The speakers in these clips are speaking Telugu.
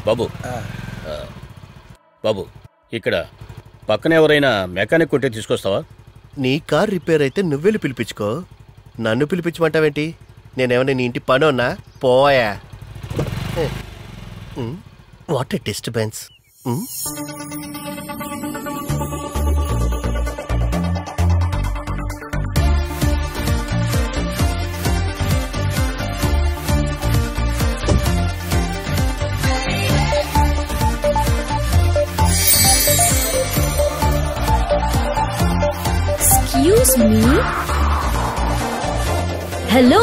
బాబు ఆ, బాబు ఇక్కడ పక్కన ఎవరైనా మెకానిక్ ఉంటే తీసుకొస్తావా నీ కార్ రిపేర్ అయితే నువ్వెళ్ళి పిలిపించుకో నన్ను పిలిపించమంటావేంటి నేనేమన్నా నీ ఇంటి పని ఉన్నా పోయా what a disturbance excuse me hello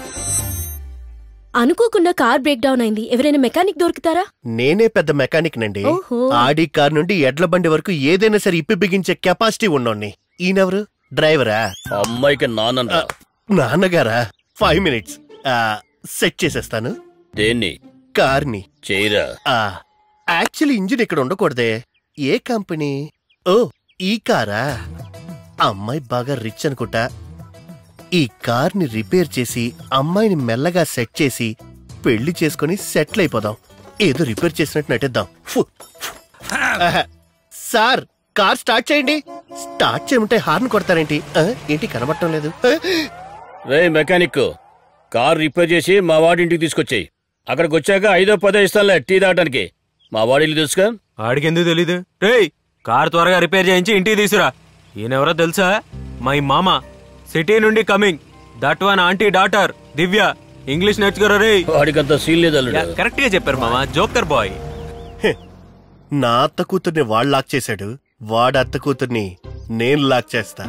అనుకోకుండా కార్ బ్రేక్ డౌన్ అయింది ఎవరైనా మెకానిక్ దొరుకుతారా నేనే పెద్ద మెకానిక్ నండి ఓహో. ఆడి కార్ నుండి ఎడ్ల బండి వరకు ఏదైనా సరే ఇప్పి బిగించే కెపాసిటీ ఉన్నోన్ని ఈయనెవరు డ్రైవరా అమ్మాయికి నాన్న నాన్నగారా ఫైవ్ మినిట్స్ సెట్ చేసేస్తాను దేన్ని కార్ని చేయరా యాక్చువల్లీ ఇంజిన్ ఇక్కడ ఉండకూడదే ఏ కంపెనీ ఓ ఈ కారా అమ్మాయి బాగా రిచ్ అనుకుంటా ఈ కార్ని రిపేర్ చేసి అమ్మాయిని మెల్లగా సెట్ చేసి పెళ్లి చేసుకుని సెటిల్ అయిపోదాం ఏదో రిపేర్ చేసినట్టు నటిద్దాం ఫు, ఫు. ఆహా. సార్ కార్ స్టార్ట్ చేయండి స్టార్ట్ చేయమంటే హార్న్ కొడతారేంటి ఆ, ఏంటి కనబడటం లేదు ఆ, రే మెకానిక్ కార్ రిపేర్ చేసి మా వాడింటికి తీసుకొచ్చాయి అక్కడికి వచ్చాక ఐదో పదో ఇస్తానులే టీ తాగడానికి మా వాడిల్లు తెలుసుగా ఆడికి ఎందుకు తెలీదు రేయ్ కార్ త్వరగా రిపేర్ చేయించి ఇంటికి తీసురా ఈయనెవరో తెలుసా మై మామ సిటీ నుండి coming that one aunty daughter Divya English నేర్చుకోరా రేయ్ వాడికంత సీన్ లేదు అల్లుడు కరెక్ట్ గా చెప్పారు మామ జోకర్ బాయ్ నా అత్త కూతుర్ని వాడు లాక్ చేశాడు వాడి అత్త కూతుర్ని నేను లాక్ చేస్తా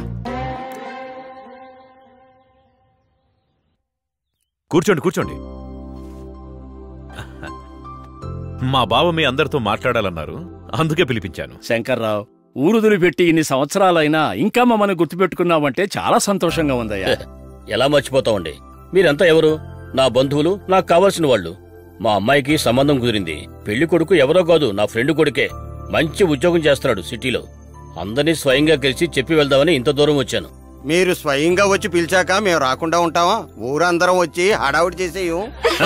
కూర్చోండి కూర్చోండి మా బావ మీ అందరితో మాట్లాడాలన్నారు అందుకే పిలిపించాను శంకర్రావు ఊరుదులు పెట్టి ఇన్ని సంవత్సరాలైనా ఇంకా మమ్మల్ని గుర్తుపెట్టుకున్నావంటే చాలా సంతోషంగా ఉందయ్యా ఎలా మర్చిపోతామండి మీరంతా ఎవరు నా బంధువులు నాకు కావాల్సిన వాళ్ళు మా అమ్మాయికి సంబంధం కుదిరింది పెళ్లి కొడుకు ఎవరో కాదు నా ఫ్రెండ్ కొడుకే మంచి ఉద్యోగం చేస్తున్నాడు సిటీలో అందరినీ స్వయంగా కలిసి చెప్పి వెళ్దామని ఇంత దూరం వచ్చాను మీరు స్వయంగా వచ్చి పిలిచాక మేము రాకుండా ఉంటావా ఊరందరం వచ్చి హడావుడి చేసేయం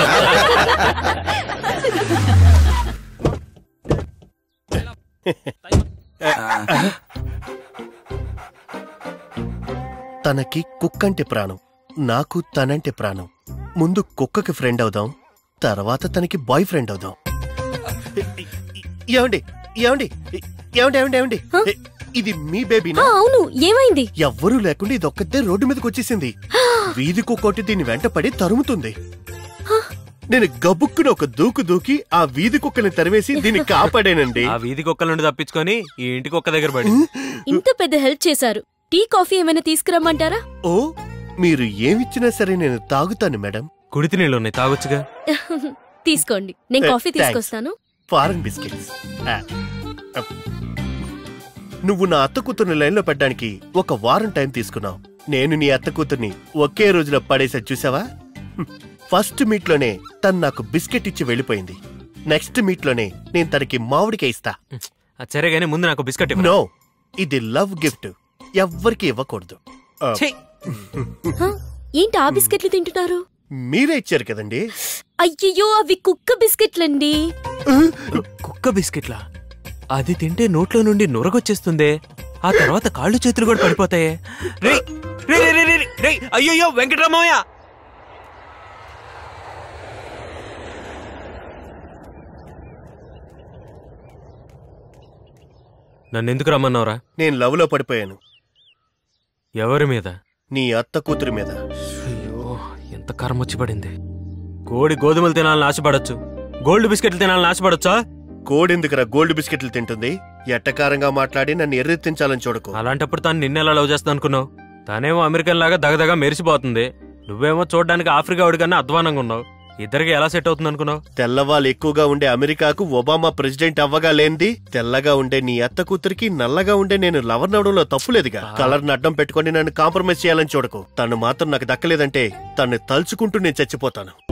తనకి కుక్కంటే ప్రాణం నాకు తనంటే ప్రాణం ముందు కుక్కకి ఫ్రెండ్ అవుదాం తర్వాత తనకి బాయ్ ఫ్రెండ్ అవుదాం ఏమండి ఏమండి ఏమండి ఏమండి ఏమండి ఇది మీ బేబీనా ఆ, అవును ఏమైంది ఎవ్వరూ లేకుండా ఇది ఒక్కతే రోడ్డు మీదకి వచ్చేసింది వీధి కుక్కోటి దీని వెంటపడి తరుముతుంది నేను గబుక్కున ఒక దూకు దూకి ఆ వీధి కుక్కని తరివేసి దీన్ని కాపాడానండి ఆ వీధి కుక్కల నుండి తప్పించుకొని ఈ ఇంటి కుక్క దగ్గర పడి ఇంత పెద్ద హెల్ప్ చేశారు టీ కాఫీ ఏమైనా తీసుకురమ్మంటారా ఓ మీరు ఏమిచ్చినా సరే నేను తాగుతాను మేడం కుడితి నీళ్ళు ఉన్నాయి తాగొచ్చుగా తీసుకోండి నేను కాఫీ Thanks. తీసుకొస్తాను ఫారెన్ బిస్కెట్స్ ఆ, ఆ. నువ్వు నా అత్త కూతుర్ని లైన్లో పెట్టడానికి ఒక వారం టైం తీసుకున్నావు నేను నీ అత్త కూతుర్ని ఒకే రోజులో పడేసా చూసావా హ్మ్. ఫస్ట్ మీట్ లోనే తను నాకు బిస్కెట్ ఇచ్చి వెళ్ళిపోయింది నెక్స్ట్ మీట్ లోనే నేను తనకి మామిడికే ఇస్తా ఆ, సరే గానీ ముందు నాకు బిస్కెట్ ఇవ్వు. నో ఇది లవ్ గిఫ్ట్ ఎవ్వరికి ఇవ్వకూడదు ఆ, ఛీ! హ? ఏంటి ఆ బిస్కెట్లు తింటున్నారు మీరే ఇచ్చారు కదండి అయ్యయ్యో అవి కుక్క బిస్కెట్లండి కుక్క బిస్కెట్లా అది తింటే నోట్లో నుండి నురగొచ్చేస్తుందే ఆ తర్వాత కాళ్ళు చేతులు కూడా పడిపోతాయే రేయ్ రేయ్ రేయ్ రేయ్ రేయ్ రేయ్ అయ్యయ్యో వెంకటరామయ్య నన్ను ఎందుకు రమ్మన్నావురా నేను లవ్ లో పడిపోయాను ఎవరి మీద నీ అత్త కూతురి మీద అయ్యో ఎంత కరం వచ్చి పడింది కోడి గోధుమలు తినాలని ఆశపడొచ్చు గోల్డ్ బిస్కెట్లు తినాలని ఆశపడొచ్చా కోడెందుకురా గోల్డ్ బిస్కెట్లు తింటుంది ఎట్టకారంగా మాట్లాడి నన్ను ఎర్రెత్తించాలని చూడకు అలాంటప్పుడు తాను నిన్నెలా లవ్ చేస్తా అనుకున్నావు తానేమో అమెరికన్ లాగా దగదగా మెరిసిపోతుంది నువ్వేమో చూడడానికి ఆఫ్రికా వాడికన్నా అధ్వానంగా ఉన్నావు ఇద్దరికి ఎలా సెట్ అవుతుంది అనుకున్నావు తెల్లవాళ్ళు ఎక్కువగా ఉండే అమెరికాకు ఒబామా ప్రెసిడెంట్ అవ్వగా లేంది తెల్లగా ఉండే నీ అత్త కూతురికి నల్లగా ఉండే నేను లవర్ నవడంలో తప్పులేదుగా కలర్ అడ్డం పెట్టుకొని నన్ను కాంప్రమైజ్ చేయాలని చూడకు తను మాత్రం నాకు దక్కలేదంటే తను తలుచుకుంటూ నేను చచ్చిపోతాను